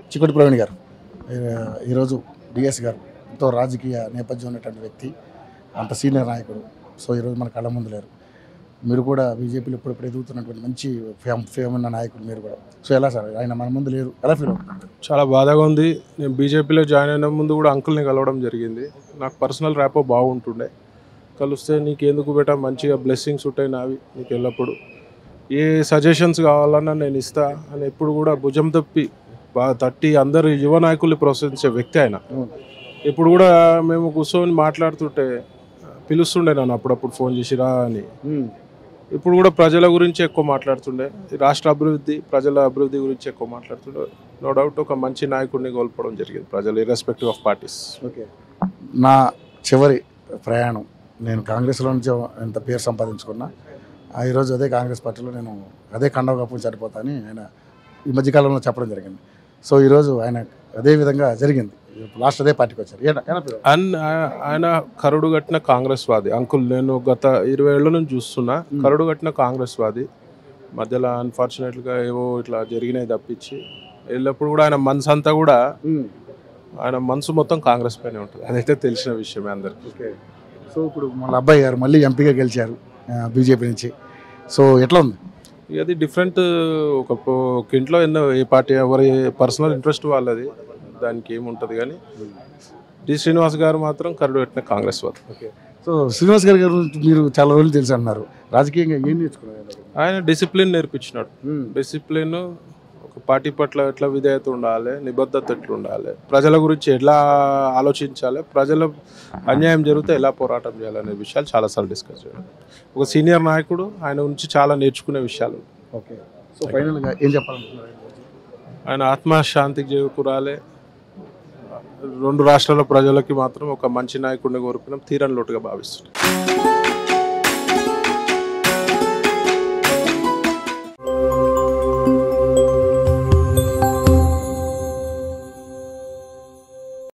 చిక్కుటి ప్రవీణ్ గారు ఈ- ఈరోజు డిఎస్ గారు ఎంతో రాజకీయ నేపథ్యం ఉన్నటువంటి వ్యక్తి అంత సీనియర్ నాయకుడు సో ఈరోజు మన కళ్ళ ముందు లేరు మీరు కూడా బీజేపీలో ఇప్పుడిప్పుడు ఎదుగుతున్నటువంటి మంచి ఫేమ్ ఫేమ్ ఉన్న నాయకుడు మీరు కూడా సో ఎలా సార్ ఆయన మన ముందు లేరు ఎలా ఫీల్ అవుతుంది చాలా బాధగా ఉంది నేను బీజేపీలో జాయిన్ అయిన ముందు కూడా అంకుల్ని కలవడం జరిగింది నాకు పర్సనల్ ర్యాపో బాగుంటుండే కలిస్తే నీకెందుకు బెటా మంచిగా బ్లెస్సింగ్స్ ఉంటాయి నావి నీకు ఎల్లప్పుడు ఏ సజెషన్స్ కావాలన్నా నేను ఇస్తా అని ఎప్పుడు కూడా భుజం తప్పి బాగా తట్టి అందరు యువ నాయకుల్ని ప్రోత్సహించే వ్యక్తి ఆయన ఇప్పుడు కూడా మేము కూర్చొని మాట్లాడుతుంటే పిలుస్తుండే నన్ను అప్పుడప్పుడు ఫోన్ చేసి రా అని ఇప్పుడు కూడా ప్రజల గురించి ఎక్కువ మాట్లాడుతుండే ఈ రాష్ట్ర అభివృద్ధి ప్రజల అభివృద్ధి గురించి ఎక్కువ మాట్లాడుతుండే నో డౌట్ ఒక మంచి నాయకుడిని కోల్పోవడం జరిగింది ప్రజలు ఇర్రెస్పెక్టివ్ ఆఫ్ పార్టీస్ ఓకే నా చివరి ప్రయాణం నేను కాంగ్రెస్లో నుంచి ఎంత పేరు సంపాదించుకున్నా ఆ ఈరోజు అదే కాంగ్రెస్ పార్టీలో నేను అదే కండవ కప్పు సరిపోతా అని ఆయన ఈ మధ్యకాలంలో చెప్పడం జరిగింది సో ఈరోజు ఆయన అదే విధంగా జరిగింది లాస్ట్ అదే పార్టీకి వచ్చారు ఏనా- ఏనా పేరు? అండ్ ఆయన కరుడు కట్టిన కాంగ్రెస్ వాది అంకుల్ నేను గత ఇరవై ఏళ్ళ నుంచి చూస్తున్నా కరుడు కట్టిన కాంగ్రెస్ వాది మధ్యలో అన్ఫార్చునేట్గా ఏవో ఇట్లా జరిగినాయి తప్పించి ఎల్లప్పుడు కూడా ఆయన మనసు అంతా కూడా ఆయన మనసు మొత్తం కాంగ్రెస్ పైనే ఉంటుంది అదైతే తెలిసిన విషయమే అందరికి ఓకే సో ఇప్పుడు మన అబ్బాయి గారు మళ్ళీ ఎంపీగా గెలిచారు బీజేపీ నుంచి సో ఎట్లా ఉంది ఇక అది డిఫరెంట్ ఒక పో- ఒక ఇంట్లో ఎన్నో ఏ పార్టీ ఎవరి పర్సనల్ ఇంట్రెస్ట్ వాళ్ళది దానికి ఏముంటుంది కానీ డి శ్రీనివాస్ గారు మాత్రం కరుడు కట్టిన కాంగ్రెస్ వారు ఓకే సో శ్రీనివాస్ గారి గారు మీరు చాలా రోజులు తెలుసు అన్నారు రాజకీయంగా ఏం నేర్చుకున్నారు ఆయన డిసిప్లిన్ నేర్పించినాడు డిసిప్లిన్ ఒక పార్టీ పట్ల ఎట్లా విధేయత ఉండాలి నిబద్ధత ఎట్లా ఉండాలి ప్రజల గురించి ఎట్లా ఆలోచించాలి ప్రజల అన్యాయం జరిగితే ఎలా పోరాటం చేయాలనే విషయాలు చాలాసార్లు డిస్కస్ చేయడం ఒక సీనియర్ నాయకుడు ఆయన నుంచి చాలా నేర్చుకునే విషయాలు ఉన్నాయి. ఓకే సో ఫైనల్గా ఏం చెప్పాలనుకున్నారు ఆయన ఆత్మశాంతికి చేకూరాలి రెండు రాష్ట్రాల ప్రజలకి మాత్రం ఒక మంచి నాయకుడిని కోరుకున్నాం తీరని లోటుగా భావిస్తున్నాం